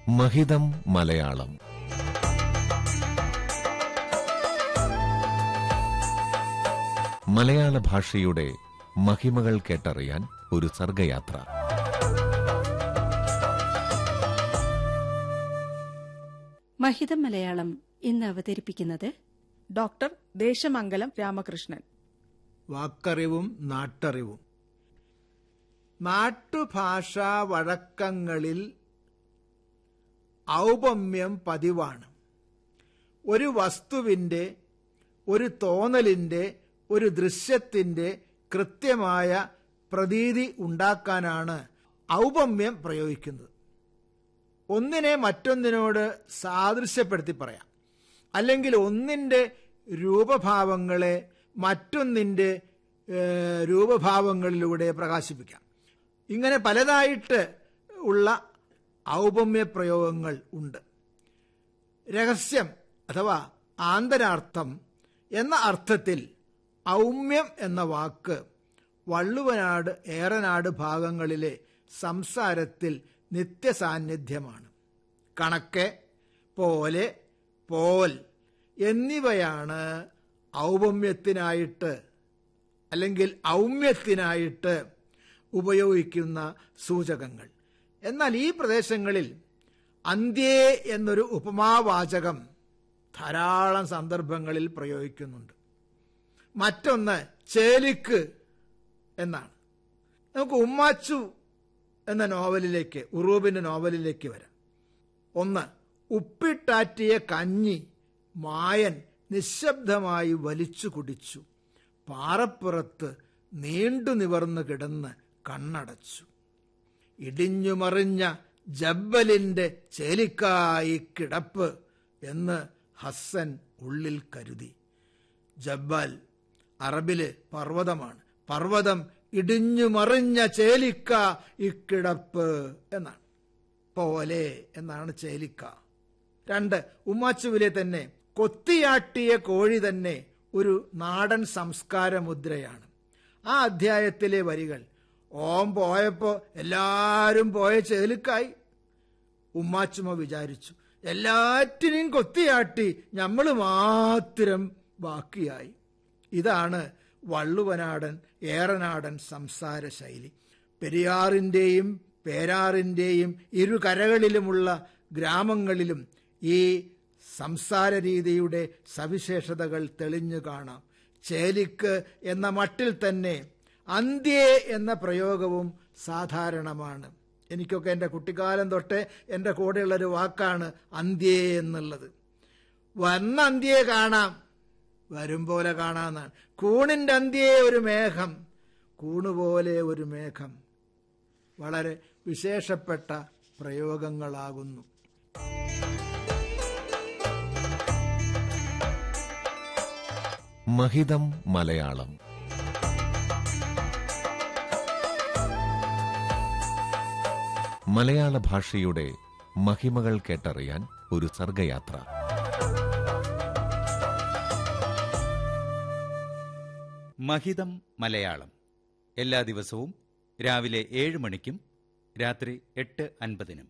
മഹിതം മലയാളം മലയാള ഭാഷയുടെ മഹിമകൾ കേട്ടറിയാൻ ഒരു സർഗയാത്ര മഹിതം മലയാളം ഇന്ന് അവതരിപ്പിക്കുന്നത് ഡോക്ടർ ദേശമംഗലം രാമകൃഷ്ണൻ വാക്കറിവും നാട്ടറിവും നാട്ടുഭാഷാ വഴക്കങ്ങളിൽ ഔപമ്യം പതിവാണ് ഒരു വസ്തുവിന്റെ ഒരു തോന്നലിന്റെ ഒരു ദൃശ്യത്തിന്റെ കൃത്യമായ പ്രതീതി ഉണ്ടാക്കാനാണ് ഔപമ്യം പ്രയോഗിക്കുന്നത് ഒന്നിനെ മറ്റൊന്നിനോട് സാദൃശ്യപ്പെടുത്തി പറയാം അല്ലെങ്കിൽ ഒന്നിന്റെ രൂപഭാവങ്ങളെ മറ്റൊന്നിന്റെ ഏഹ്, രൂപഭാവങ്ങളിലൂടെ പ്രകാശിപ്പിക്കാം ഇങ്ങനെ പലതായിട്ട് ഉള്ള ഔപമ്യ പ്രയോഗങ്ങൾ ഉണ്ട് രഹസ്യം അഥവാ ആന്തരാർത്ഥം എന്ന അർത്ഥത്തിൽ ഔമ്യം എന്ന വാക്ക് വള്ളുവനാട് ഏറനാട് ഭാഗങ്ങളിലെ സംസാരത്തിൽ നിത്യസാന്നിധ്യമാണ് കണക്കെ പോലെ പോൽ എന്നിവയാണ് ഔപമ്യത്തിനായിട്ട് അല്ലെങ്കിൽ ഔമ്യത്തിനായിട്ട് ഉപയോഗിക്കുന്ന സൂചകങ്ങൾ എന്നാൽ ഈ പ്രദേശങ്ങളിൽ അന്ത്യേ എന്നൊരു ഉപമാവാചകം ധാരാളം സന്ദർഭങ്ങളിൽ പ്രയോഗിക്കുന്നുണ്ട് മറ്റൊന്ന് ചേലിക്ക് എന്നാണ് നമുക്ക് ഉമ്മാച്ചു എന്ന നോവലിലേക്ക് ഉറൂബിന്റെ നോവലിലേക്ക് വരാം ഒന്ന് ഉപ്പിട്ടാറ്റിയ കഞ്ഞി മായൻ നിശബ്ദമായി വലിച്ചു കുടിച്ചു പാറപ്പുറത്ത് നീണ്ടു നിവർന്നു കിടന്ന് കണ്ണടച്ചു ഇടിഞ്ഞുമറിഞ്ഞ ജബ്ബലിന്റെ ചേലിക്കായി കിടപ്പ് എന്ന് ഹസ്സൻ ഉള്ളിൽ കരുതി ജബ്ബാൽ അറബില് പർവ്വതമാണ് പർവ്വതം ഇടിഞ്ഞുമറിഞ്ഞ ചേലിക്ക ഇക്കിടപ്പ് എന്നാണ് പോലെ എന്നാണ് ചേലിക്ക രണ്ട് ഉമ്മാച്ചുവിലെ തന്നെ കൊത്തിയാട്ടിയ കോഴി തന്നെ ഒരു നാടൻ സംസ്കാര മുദ്രയാണ് ആ അധ്യായത്തിലെ വരികൾ ഓം പോയപ്പോ എല്ലാരും പോയ ചേലിക്കായി ഉമ്മാച്ചുമ വിചാരിച്ചു എല്ലാറ്റിനെയും കൊത്തിയാട്ടി ഞമ്മള് മാത്രം ബാക്കിയായി ഇതാണ് വള്ളുവനാടൻ ഏറനാടൻ സംസാര ശൈലി പെരിയാറിന്റെയും പേരാറിന്റെയും ഇരു കരകളിലുമുള്ള ഗ്രാമങ്ങളിലും ഈ സംസാര രീതിയുടെ സവിശേഷതകൾ തെളിഞ്ഞു കാണാം ചേലിക്ക് എന്ന മട്ടിൽ തന്നെ അന്ത്യേ എന്ന പ്രയോഗവും സാധാരണമാണ് എനിക്കൊക്കെ എൻ്റെ കുട്ടിക്കാലം തൊട്ടേ എൻ്റെ കൂടെയുള്ളൊരു വാക്കാണ് അന്ത്യേ എന്നുള്ളത് വന്ന അന്ത്യേ കാണാം വരും പോലെ കാണാന്നാണ് കൂണിൻ്റെ അന്ത്യേ ഒരു മേഘം കൂണുപോലെ ഒരു മേഘം വളരെ വിശേഷപ്പെട്ട പ്രയോഗങ്ങളാകുന്നു മഹിതം മലയാളം മലയാള ഭാഷയുടെ മഹിമകൾ കേട്ടറിയാൻ ഒരു സർഗയാത്ര മഹിതം മലയാളം എല്ലാ ദിവസവും രാവിലെ ഏഴ് മണിക്കും രാത്രി എട്ട് അൻപതിനും